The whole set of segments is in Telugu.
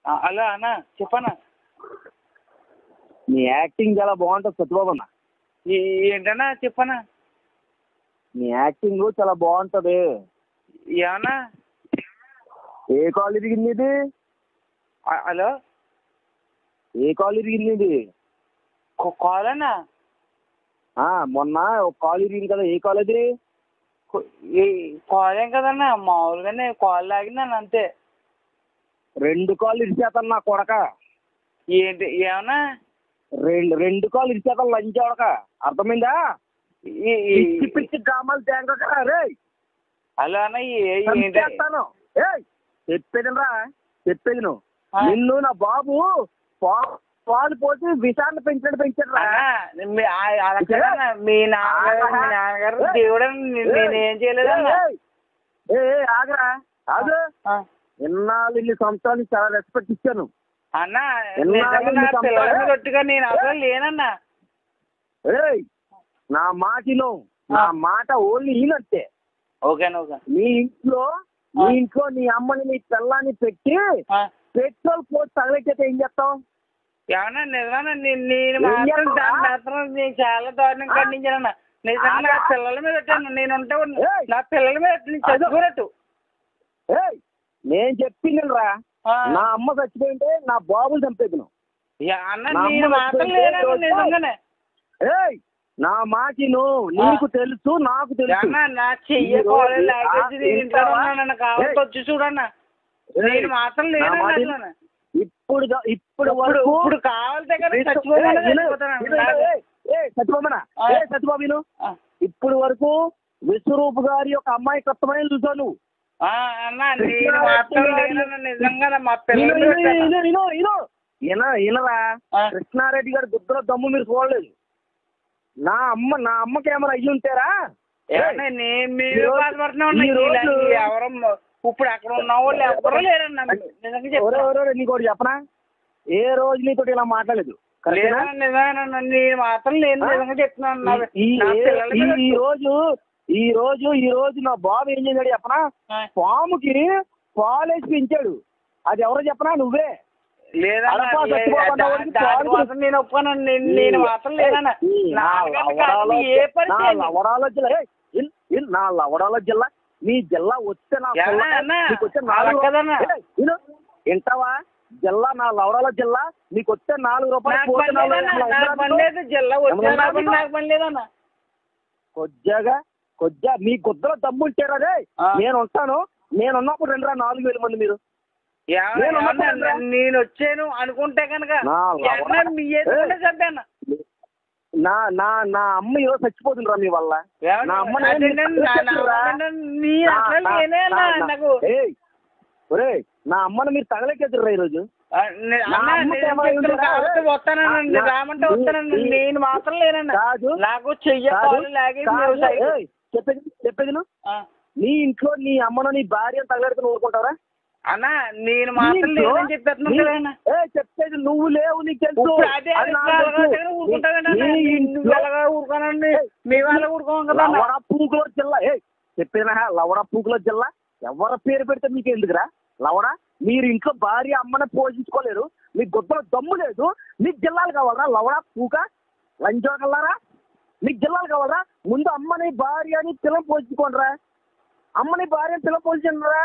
ఆ, హలో అన్న చెప్పన్నా నీ యాక్టింగ్ చాలా బాగుంటుంది సత్యబాబు అన్న ఈ- ఏంటన్నా చెప్పన్నా నీ యాక్టింగ్ చాలా బాగుంటది ఏమన్నా ఏ కాల్ ఇరిగింది ఇది ఆ, హలో ఏ కాల్ ఇరిగింది ఇది కా- కాల్ అన్నా ఆ, మొన్న ఒక కాల్ ఇరిగింది కదా ఏ కాల్ అది కు- ఈ కాల్ ఏం కదన్నా మామూలుగానే కాల్ లాగిందన్న అంతే రెండు కాల్ ఇరిచేతాను నా కొడక ఏంటి ఏమన్నా రెండు రెండు కాల్ ఇరిచేతాను లంచ్ కొడక అర్థమైందా ఈ- ఈ- పిచ్చి పిచ్చి డ్రామాలు తేంగక రే హలో అన్న ఈ- ఏంటి చంపేస్తాను ఏయ్ చెప్పేది రా చెప్పేది నువ్వు ఆ. నిన్ను నా బాబు పా- పాలు పోసి విషాన్ని పెంచాడు పెంచాడు రా అన్నా, మీ- ఆ- అలా కాదన్నా, మీ నాన్నగారు మీ నాన్నగారు దేవుడు నేనేం చేయలేదన్నా ఏయ్, ఏయ్, ఏయ్, ఆగరా ఆగు ఆ. ఇన్నాళ్ళు ఇన్ని సంవత్సరాలు నీకు చాలా రెస్పెక్ట్ ఇచ్చాను అన్నా ఎన్నాళ్ళు నిజంగా నా నీకు పిల్లల అంత- మీద ఒట్టుగా నేను అసలు లేనన్నా ఏయ్ నా మాటిలో నా మాట ఓన్లీ ఈనంతే ఓకేనా ఓకే నీ ఇంట్లో నీ ఇంట్లో నీ అమ్మని నీ పిల్లాన్ని పెట్టి ఆ. పెట్రోల్ పోసి తగలెక్కితే ఏం చేస్తావు ఏమన్నా నిజమన్నా నేను నేను ఏం మాత్రం చేస్తావా? దాని మాత్రం నేను చాలా దారుణం ఖండించానన్నా నిజంగా నా ఆగా. పిల్లల మీద ఒట్టాను నేను ఉంటే ఉన్న- ఏయ్. నా పిల్లల మీద నేను చదువుకున్నట్టు ఏయ్ నేను చెప్పింది రా ఆ. నా అమ్మ చచ్చిపోయింటే నా బాబుని చంపేది నువ్వు యా, అన్న నా నేను అమ్మ మాత్రం చచ్చిపోయింటే లేనన్నా రోజు- నిజంగానే ఏయ్ నా మాటిను నీకు తెలుసు నాకు తెలుసు అన్న నా చెయ్య ఈ కాలేజ్ రోజు లాగేసి ఆ నేను ఇంట్లో వింటావా? ఉన్నానన్న కావాలి ఏయ్. వచ్చి చూడన్న ఏయ్, నేను మాత్రం నా లేనన్నా మాట అసలు. విను. ఇప్పుడు గా- ఇప్పుడు ఇప్పుడు వరకు ఇప్పుడు కావాలితే కదా విను, చచ్చిపోతాను ఏయ్, విను, చచ్చిపోతాను విను, ఏయ్, ఏయ్, సత్యబాబునా ఆ. ఏ సత్యబాబు విను. ఆ. ఇప్పుడు వరకు విశ్వరూప్ గారి యొక్క అమ్మాయి కష్టమైన చూసావు నువ్వు ఆ, అన్న నేను మాత్రం లేనన్న నిజంగా మా విను, పిల్లలు విను, పెట్టాను. విను, విను, విను. విన వినరా ఆ. కృష్ణారెడ్డి గారి గుద్దలో దమ్ము మీరు చూడలేదు నా అమ్మ నా అమ్మకి ఏమైనా అయ్యి ఉంటేరా ఏమన్నా నేను మీరు ఈ రోజు- బాధపడుతున్నా ఉన్నా ఈ రోజు- ఇలాంటి ఎవరు ఇప్పుడు అక్కడ ఉన్న వాళ్ళు ఎవరు లేరన్న నిజంగా ఒరే చెప్తున్నా ఒరే నీకు ఒకటి చెప్పనా ఏ రోజు నీతో ఇలా మాట్లాడలేదు కరెక్టేనా? లేదన్న నిజమేనన్న నేను మాత్రం లేను ఆ? నిజంగా చెప్తున్నాను నా ఈ నా ఏ- పిల్లల ఈ మీద ఈ రోజు ఈ రోజు ఈ రోజు నా బాబు ఏం చేశాడు చెప్పనా ఆ. పాముకి పాలేసి పెంచాడు అది ఎవరో చెప్పనా నువ్వే లేదన్న అడపా లే- చచ్చిపోకుండా దా- వాడికి దానికోసం పాలు- నేను ఒప్పుకోను నేను నేను మాత్రం లేదన్న ఈ నా నాన్నగారిని లవడాల కాదు, ఏ పని నా చేయండి. లవడాల జిల్లా ఏయ్, ఇన్- ఇన్ నా లవడాల జిల్లా నీ జిల్లా వస్తే నా ఎలా పిల్ల- అన్న? నీకు వచ్చే అలా నాలుగు కదన్న. ఏయ్, ఇను, వింటావా జిల్లా నా లవడాల జిల్లా నీకు వచ్చే నాలుగు రూపాయలు నాకు పోతే పని నాలుగు లేదన్న రూపాయలు నాకు పని లేదు జిల్లా వచ్చే ఏమన్నా నాకు పని- నాకు పని లేదన్న కొద్దిగా కొద్దిగా మీ గుద్దలో దమ్ముంటారా రే ఆ. నేను ఉంటాను నేను ఉన్నప్పుడు రెండురా నాలుగు వేల మంది మీరు ఏమన్నా- నేను ఏమన్నా ఉన్నప్పుడు రా. నేను వచ్చాను అనుకుంటే కనుక నా లవడ- ఏమన్నా మీ ఎదురుగానే ఏయ్. చంపాను నా నా నా అమ్మ ఈరోజు చచ్చిపోతుందిరా మీ వల్ల ఏమన్నా? నా అమ్మని అదే నేను- నా- నా- నా- నీ అసలు నేనే అన్నా నాకు ఏయ్ ఒరేయ్ నా అమ్మని మీరు తగలేకెదురురా ఈరోజు ఆ, నే- నా అన్న, అమ్మకి నేను ఏమైనా చెప్తున్నా ఉందా? కాబట్టి వస్తానన్న నా- రామంటే నీ- వస్తానన్న నీ- నేను మాత్రం లేనన్న కాదు నాకు చెయ్య కాదు, కాలు లాగేసి కాదు, నువ్వు సైడ్ ఏయ్, చెప్పేది చెప్పేది నువ్వు ఆ. నీ ఇంట్లో నీ అమ్మను నీ భార్యను తగలెడుకుని ఊరుకుంటారా అన్న నేను మాత్రం నీ ఇంట్లో లేదని చెప్పేస్తున్నాను నీ- కదన్న ఏయ్, చెప్పేది నువ్వు లేవు నీకు తెలుసు ఇప్పుడు అదే అది నాకు అలాగా తెలుసు. దగ్గర ఊరుకుంటానండి నీ నువ్వు ఇంట్లో ఎలాగా ఊరుకోనండి మీ వాళ్ళ ఊరుకోం కదా అన్న. లవడ పూకుల జిల్లా ఏ చెప్పిన లవడ పూకుల జిల్లా ఎవరి పేరు పెడితే మీకు ఎందుకురా లవడ మీరు ఇంట్లో భార్య అమ్మని పోషించుకోలేరు మీకు గొప్పల దమ్ము లేదు మీకు జిల్లాలు కావాలరా లవడ పూక లంచోగలరా మీకు జిల్లాలు కావాలరా ముందు అమ్మని భార్యని పిల్లలు పోషించుకోండిరా అమ్మని భార్యని పిల్లలు పోషించరా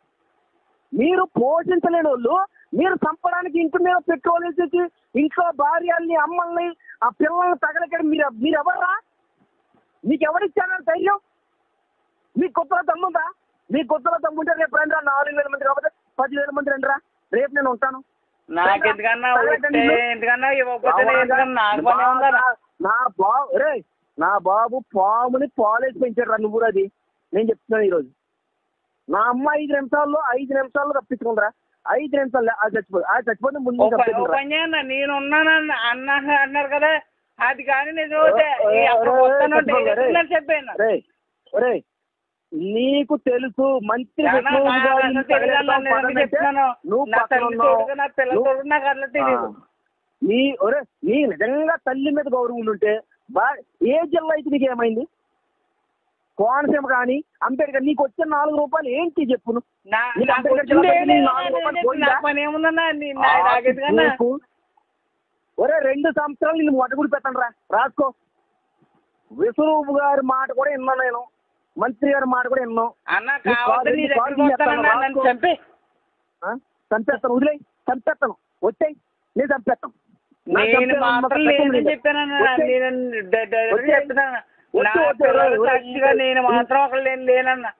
మీరు పోషించలేని వాళ్ళు మీరు చంపడానికి ఇంటి మీద పెట్రోల్ వేసేసి ఇంట్లో భార్యల్ని అమ్మల్ని ఆ పిల్లల్ని తగలకడి మీరు మీరు ఎవర్రా మీకు ఎవరిచ్చారని ధైర్యం మీకు కొత్తలో దమ్ముందా మీకు కొత్తలో దమ్ముంటే రేపు రండిరా నాలుగు వేల మంది కాకపోతే పదివేల మంది రండిరా రేపు నేను ఉంటాను నాకు ఎందుకన్నా ఉంటే ఎందుకన్నా ఇవ్వకపోతే నేను ఎందుకన్నా నాకు పని ఉందా నా- నా బాబు రే నా బాబు పాముని పాలేసి పెంచాడు రా నువ్వు అది నేను చెప్తున్నాను ఈరోజు నా అమ్మ ఐదు నిమిషాల్లో ఐదు నిమిషాల్లో తప్పించుకుందరా ఐదు నిమిషాలు అది చచ్చిపోయి అది చచ్చిపోతే ముందు ఓ నేను పని- ఓ చంపేసిందిరా. పని చేయన్న నేను ఉన్నానన్న అన్న అన్నారు కదా అది కానీ నిజం అయితే ఏ, ఏ, అక్కడ ఏ, వస్తానంటే చెప్పండి, రే. ఏదైనా చెప్పాను రే ఒరే నీకు తెలుసు మంత్రి నాన్న, విష్ణువు నాకు గారిని అసలు తెలియదు అన్న, తగలెడతాం నేను పక్కన చెప్తున్నాను. నువ్వు నా పక్కన తల్లి ఉన్నావు. తోడుగా, నా పిల్లల నువ్వు- తోడుగా నాకు అట్లా తెలియదు. ఆ. నీ ఒరే నీ నిజంగా తల్లి మీద గౌరవం ఉంటే బా ఏ జిల్లా అయితే నీకు ఏమైంది కోనసీమ కానీ అంబేద్కర్ నీకు వచ్చిన నాలుగు రూపాయలు ఏంటి చెప్పు నువ్వు? నా నీకు నాకు అంబేద్కర్ వచ్చింది జిల్లా ఏం లేదు నాలుగు అన్న, రూపాయలు నేను పోయిందా? నా పని ఏముందన్నా నీ- నా- నాకెందుకన్నా నీకు ఒరే రెండు సంవత్సరాలు నిన్ను మొట్టగుడి పెట్టండి రా రాసుకో విశ్వరూపు గారి మాట కూడా విన్నా నేను మంత్రి గారి మాట కూడా విన్నాను అన్న నీ కావాలి కాదు, నీ నీ దగ్గరికి కాదు, నీ వస్తానన్నా ఎత్తాను, నన్ను రాసుకో. చంపి ఆ? చంపేస్తాను వదిలే చంపేస్తాను వచ్చాయి నేను చంపేస్తాను నా నేను చంపే మాత్రం మాత్రం లేదని లేదు. చెప్పానన్న వచ్చేయ్. నేను డ- డైరెక్ట్ వచ్చేయ్. చెప్తున్నాను నా వచ్చేయ్, వచ్చేయ్, పిల్లలు ఒరేయ్, సాక్షిగా ఒరేయ్, నేను మాత్రం ఒకళ్ళు లేను లేనన్న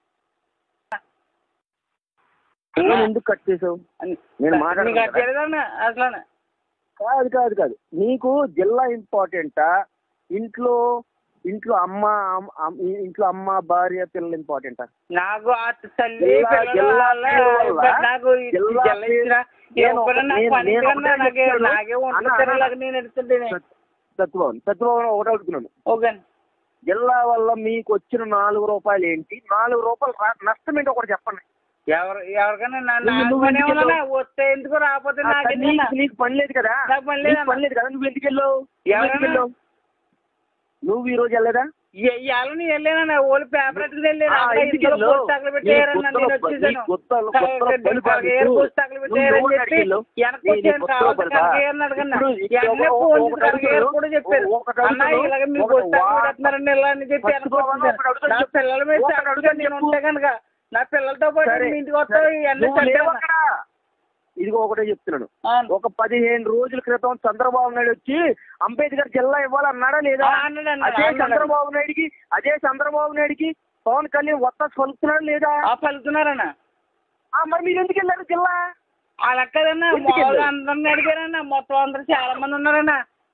ఫోన్ ఎందుకు కట్ చేసావు నేను మాట్లాడను నీకు కదా. అట్లేదన్న అసలు కాదు కాదు కాదు నీకు జిల్లా ఇంపార్టెంటా ఇంట్లో ఇంట్లో అమ్మ అమ్- అమ్- ఇంట్లో అమ్మ భార్య పిల్లలు ఇంపార్టెంటా నాకు ఆ తల్లి జిల్లా- పిల్లల జిల్లా వల్ల పేరు వల్ల ఇప్పుడు నాకు ఈ జిల్లా జిల్లా ఇచ్చినా నేను ఎవరు ఒక- నాకు నేను- పని నేను కన్నా ఒకటే నాకే చెప్తున్నాను. నాకే అన్న, వంట అన్న, తిరగలేక నేను ఎడుతుంటేనే సత్యభవన్ సత్యభవన్ ఒకటే అడుగుతున్నాను ఓకే జిల్లా వల్ల మీకు వచ్చిన నాలుగు రూపాయలు ఏంటి నాలుగు రూపాయలు రా- నష్టం ఏంటో ఒకటి చెప్పండి ఎవరు ఎవరికైనా నా- నువ్వు- నాకు నువ్వు పని ఎందుకు ఏమన్నా వెళ్ళావు? వస్తే ఎందుకు రాకపోతే ఆ, నాకు నీకు నీకు పని లేదు కదా నాకు పని నీకు లేదన్న. పని లేదు కదా నువ్వు ఎందుకు వెళ్ళావు నువ్వు ఎవరన్నా? ఎందుకు వెళ్ళావు నువ్వు ఈ రోజు వెళ్ళలేదా ఇవాళ నేను వెళ్ళానా ఓళ్ళు పేపర్ ఎత్తుకుని వెళ్ళాను ఆ, అక్కడ ఎందుకు ఇంట్లో వెళ్ళావు? పుస్తకాలు నీ పెట్టేయారన్న నేను కొత్తలో- నీ వచ్చేసాను కొత్తలో- కొత్తలో పని కాదు ఏరు నీకు. పుస్తకాలు నువ్వు పెట్టారని ఎవరిని చెప్పి అడిగావు? వెనక్కి నీ- నీ వచ్చాను కొత్తలో కావాలి పడతా? కనకేయని అడగన్నా ఇప్పుడు ఇప్పుడు వెంటనే ఒక- ఫోన్ ఒకటి కనకేయర్ అడుగుతాను. కూడా చెప్పారు ఒకటి అన్న అడుగుతాను. ఇలాగ మీ ఒకటి పుస్తకాలు వా- పెడుతున్నారని ఇలా అని చెప్పి ఫస్ట్ వెనక్కి ఆఫ్ ఆల్ వచ్చేసాను. ఒకటి అడుగుతాను నా చెప్పు. పిల్లల మీద ఒకటి సాక్షిగా అడుగుతాను నేను చెప్పు. ఉంటే కనుక నా పిల్లలతో పాటు సరే, మీ ఇంటికి వస్తావు సరే. ఇవన్నీ నువ్వు లేవు చంపేయన్నా. అక్కడ. ఇదిగో ఒకటే చెప్తున్నాను ఆ, ఒక పదిహేను రోజుల క్రితం చంద్రబాబు నాయుడు వచ్చి అంబేద్కర్ జిల్లా ఇవ్వాలన్నాడా లేదా ఆ, అన్నాడు, అన్నాడు, అదే అన్నాడు. చంద్రబాబు నాయుడికి అదే చంద్రబాబు నాయుడికి పవన్ కళ్యాణ్ వత్త పలుకుతున్నాడు లేదా ఆ పలుకుతున్నారన్న ఆ, మరి మీరు ఎందుకు వెళ్ళారు జిల్లా అలా కదన్నా ఎందుకు మామూలుగా వెళ్ళావు? అందరిని అడిగారన్న మొత్తం అందరు చాలా మంది ఉన్నారన్న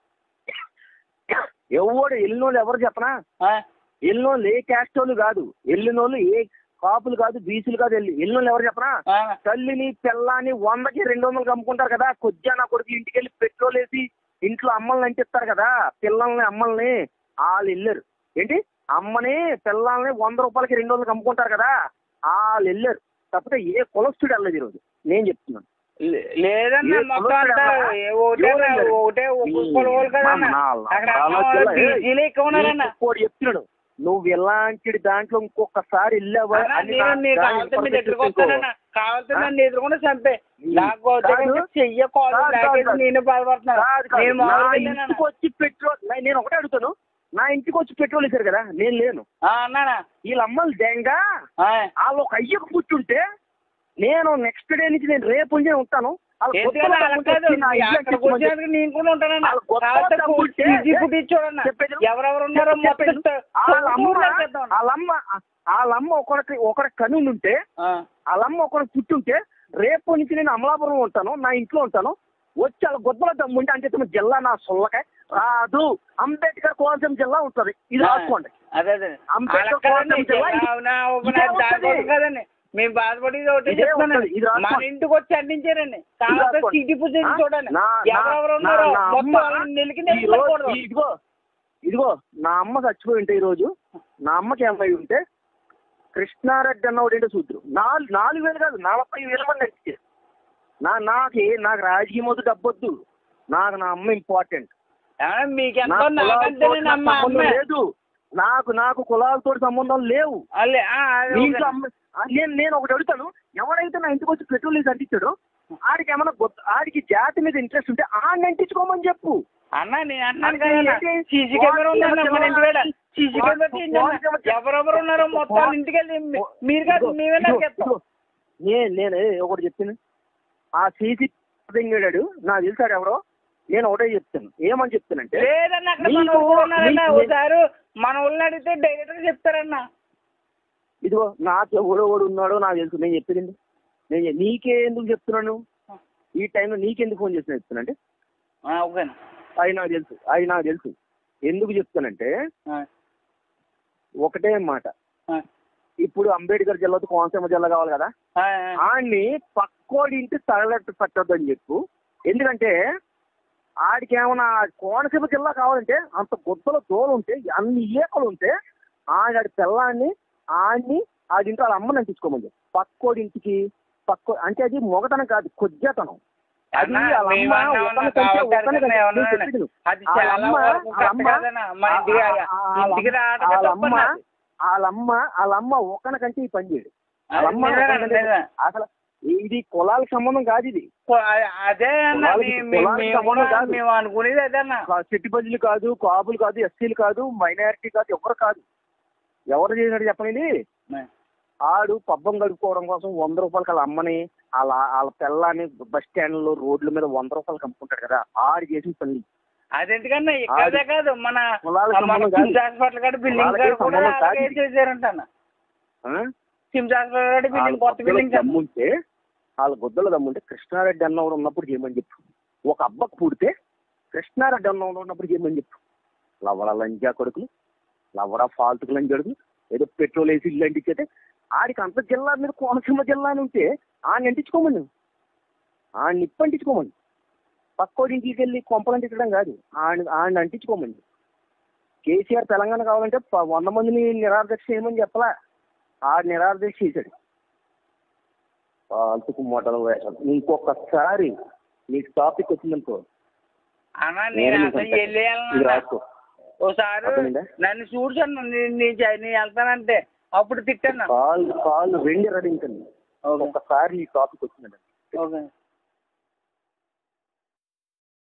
ఎవడు వెళ్ళినోళ్ళు ఎవరు చెప్పనా ఆ, వెళ్ళినోళ్ళు ఏ క్యాస్ట్ వాళ్ళు కాదు వెళ్ళినోళ్ళు ఏ కాపులు కాదు బీసీలు కాదు వెళ్ళి వెళ్ళినోళ్ళు ఎవరు చెప్పనా ఆ, తల్లిని పిల్లాని వందకి రెండు వందలకి అమ్ముకుంటారు కదా కొద్దిగా నా కొడుకు ఇంటికి వెళ్ళి పెట్రోల్ వేసి ఇంట్లో అమ్మల్ని అంటిస్తారు కదా పిల్లల్ని అమ్మల్ని వాళ్ళు వెళ్ళారు ఏంటి అమ్మని పిల్లల్ని వంద రూపాయలకి రెండు వందలకి అమ్ముకుంటారు కదా వాళ్ళు వెళ్ళారు తప్పితే ఏ కులస్తుడు వెళ్ళలేదు ఈరోజు నేను చెప్తున్నాను లే- లేదన్న ఏ మొత్తం అంతా కులస్తుడన్నా? ఏ- ఒకటే ఎవరు వెళ్ళారు? ఒకటే కొనుగోలు కదన్న నా- అక్కడ నా- నా- అమ్మ నా- బీసీలే ఎక్కువ ఉన్నారన్న నీకు ఇంకోటి చెప్తున్నాడు నువ్వు ఇలాంటి దాంట్లో ఇంకొకసారి వెళ్ళావా అన్న, అని నేను నా- నీకు దాని కావాలంటే మీ దగ్గరికి information వస్తానన్న కావాలంటే ఆ? నన్ను ఎదురుకుండా చంపే ఈ- నాకు వద్దు కాదు. కనుక చెయ్య కాదు కాదు, కాదు, లేకపోతే కాదు. నేను బాధపడుతున్నాను కాదు, కాదు. నేను నా మామూలుగా ఇంటికి వెళ్ళానన్న. వచ్చి పెట్రోల్ నా- నేను ఒకటే అడుగుతాను నా ఇంటికి వచ్చి పెట్రోల్ వేశారు కదా నేను లేను ఆ, అన్నానా వీళ్ళ అమ్మలు దేంగా ఆ, వాళ్ళు ఒక అయ్యకు కూర్చుంటే నేను నెక్స్ట్ డే నుంచి నేను రేపు నుంచి ఉంటాను వాళ్ళ ఎందుకన్నా కొత్తలో అలా తమ్ముడు కాదు వచ్చి నా ఇంట్లో అక్కడికి తెచ్చుకోమని వచ్చినందుకు నేను కూడా ఉంటానన్న వాళ్ళ కొత్త కావాలంటే తమ్ముడు ఉంటే- ఈజీ ఫుడ్ ఇచ్చాడన్న చెప్పేది ఎవరెవరు ఉన్నారో మొత్తం చెప్పేది. వాళ్ళ అమ్మ చూడాలి చేద్దాం. వాళ్ళమ్మ వాళ్ళమ్మ ఒకరికి ఒకరి కనులు ఉంటే ఆ, వాళ్ళమ్మ ఒకరికి పుట్టుంటే రేపు నుంచి నేను అమలాపురం ఉంటాను నా ఇంట్లో ఉంటాను వచ్చి వాళ్ళ గొప్పల దమ్ముంటే అంటే తమ జిల్లా నా సొల్లకాయ రాదు అంబేద్కర్ కోనసీమ జిల్లా ఉంటుంది ఇది రాసుకోండి అదే అదే అంబేద్కర్ అలా కాదండి, కోనసీమ జిల్లా ఇది- అవునా, అవునా, ఇదే దానికోసం ఉంటది. కదండి మేము బాధపడేది ఒకటే ఇదే చెప్తానండి ఉంటది, ఇది రాసుకోండి. మన ఇంటికి వచ్చి అందించారండి కాకపోతే రాసుకోండి. సిటీ పూజ ఆ? చూడండి నా- నా- ఎవరెవరు నా- ఉన్నారో నా మొత్తం అమ్మ వాళ్ళని నెలికి ఈ నెలికి రోజు- వెళ్ళకూడదు. ఇదిగో ఇదిగో నా అమ్మ చచ్చిపోయి ఉంటే ఈ రోజు నా అమ్మకి ఏమై ఉంటే కృష్ణారెడ్డి అన్నవాడు ఏంటో చూద్దరు నాలుగు నాలుగు వేలు కాదు నలభై వేల మంది వచ్చారు నా నాకు నాకు రాజకీయం వద్దు డబ్బొద్దు నాకు నా అమ్మ ఇంపార్టెంట్ ఏమన్నా మీకు నా ఎంతో కులాలతో నాకంటేనే నాకు అమ్మ సంబంధం అమ్మే లేదు నాకు నాకు కులాలతో సంబంధం లేవు అల్లే, ఆ, అదే మీ ఓకే. ఇంట్లో అమ్మ ఆ, నేను నేను ఒకటి అడుగుతాను ఎవడైతే నా ఇంటికి వచ్చి పెట్రోల్ వేసి అంటించాడో ఆడికి ఏమైనా గొప్ప ఆడికి జాతి మీద ఇంట్రెస్ట్ ఉంటే ఆడిని అంటించుకోమని చెప్పు అన్న నేను అంటున్నాను అంటే కదా ఏంటి? సీసీ కెమెరా ఉందన్న వాట్సాప్ మన ఇంటి వేడ సీసీ కెమెరా వాట్సాప్ తీయండి అన్న. ఎవరెవరు ఉన్నారో మొత్తం వాళ్ళ ఇంటికి వెళ్ళి మీ- మీరు కాదు ఇదిగో, మేమే నాకు ఇదిగో, చెప్తాం ఇదిగో. నే- నేను ఒకటి చెప్తాను ఆ సీసీ దింగాడు నాకు తెలుసాడు ఎవరో నేను ఒకటే చెప్తాను ఏమని చెప్తానంటే లేదన్న అక్కడ మన నీకు- ఊరు ఉన్నారన్న నీకు- ఒకసారి మన ఊళ్ళో అడిగితే డైరెక్ట్ గా చెప్తారన్న ఇదిగో నాకు ఎవడో ఎవడు ఉన్నాడో నాకు తెలుసు నేను చెప్పింది నేను చెప్- నీకే ఎందుకు చెప్తున్నాను ఈ టైంలో నీకెందుకు ఫోన్ చేస్తున్నా చెప్తున్నా అంటే ఆ, ఓకేనా అవి నాకు తెలుసు అవి నాకు తెలుసు ఎందుకు చెప్తానంటే ఆ, ఒకటే మాట ఆ, ఇప్పుడు అంబేద్కర్ జిల్లాతో కోనసీమ జిల్లా కావాలి కదా ఆ, ఆడిని పక్కోడి ఇంటి తగలట్టు పెట్టొద్దని చెప్పు ఎందుకంటే ఆడికి ఏమైనా కోనసీమ జిల్లా కావాలంటే అంత గుద్దల తోలు ఉంటే అన్ని ఈకలు ఉంటే ఆడి పిల్లాన్ని ఆడిని ఆడింటి వాళ్ళ అమ్మని అంటించుకోమని చెప్పు పక్కోడి ఇంటికి పక్కో అంటే అది మొగతనం కాదు కొజ్జతనం అది అన్న, వాళ్ళ మేము అమ్మ అన్నాం అన్న, ఒకరికంటే కావాలి ఒకరికంటే అనుకున్నా ఏమన్నా నేను చెప్పేది విను. అది వాళ్ళ చాలా అమ్మ వరకు వాళ్ళ అమ్మ కరెక్ట్ కాదన్న. మన ఇంటికి ఆ- ఆ- ఇంటికి రావడం వాళ్ళ తప్పన్న అమ్మ అది. వాళ్ళమ్మ వాళ్ళమ్మ ఒక్కనకంటే ఈ పని చేయడు వాళ్ళమ్మ నిజమే, ఒక్కనకంటే నిజమే. అసలు ఇది కులాలకు సంబంధం కాదు ఇది కొ- అదే అన్న కులాలకి- మీ- మీ- కులాలకి మేము సంబంధం కూడా కాదు. మేము అనుకునేది అదే అన్న కా- చెట్టుబల్లిలు కాదు కాపులు కాదు ఎస్సీలు కాదు మైనారిటీ కాదు ఎవరు కాదు ఎవరు చేసినట్టు చెప్పండి ఆడు పబ్బం గడుపుకోవడం కోసం వంద రూపాయలకి వాళ్ళ అమ్మని వాళ్ళ వాళ్ళ పిల్లని బస్ స్టాండ్లో రోడ్ల మీద వంద రూపాయలకి అమ్ముకుంటాడు కదా ఆడు చేసిన పని అదెందుకన్నా ఇక్కడే కాదు మన కులాలకు మన సంబంధం కాదు. సిమ్స్ హాస్పిటల్ కాడ బిల్డింగ్ కులాలకి కాడ కూడా సంబంధం కాదు. అలాగే చేశారంట అన్న ఆ? సిమ్స్ హాస్పిటల్ కాడ వాళ్ళ బిల్డింగ్ కొత్త గుద్దలు బిల్డింగ్ కన్నా. దమ్ముంటే వాళ్ళ గుద్దలు దమ్ముంటే కృష్ణారెడ్డి అన్నవాడు ఉన్నప్పుడు చేయమని చెప్పు ఒక అబ్బకు పుడితే కృష్ణారెడ్డి అన్నవాడు ఉన్నప్పుడు చేయమని చెప్పు లవడ లంజా కొడుకులు లవడ ఫాల్తుకు లంజా కొడుకులు ఏదో పెట్రోల్ వేసి ఇల్లు అంటించేతే ఆడికి అంత జిల్లా మీద కోనసీమ జిల్లా అని ఉంటే ఆయన అంటించుకోమని ఆ నిప్పు అంటించుకోమని పక్కోడి ఇంటికి వెళ్ళి కొంపలు అంటించడం కాదు ఆయన ఆయన అంటించుకోమని కేసీఆర్ తెలంగాణ కావాలంటే ప- వంద మందిని నిరాదీక్ష చేయమని చెప్పలా ఆ నిరాదీక్ష చేశాడు పాల్తుకు మొదలు వేషం ఇంకొకసారి నీకు టాపిక్ వచ్చిందనుకో అన్న నేను నేను అసలు నీకు ఇది వెళ్ళేయాలన్నా రాసుకో ఓసారి అర్థమైందా? నన్ను చూసాను నేను నేను వెళ్తానంటే అప్పుడు తిట్టాను కాల్ కాల్ రెండు రెడీ ఇంకా ఓకే ఒకసారి నీ టాపిక్ వచ్చిందండి ఓకే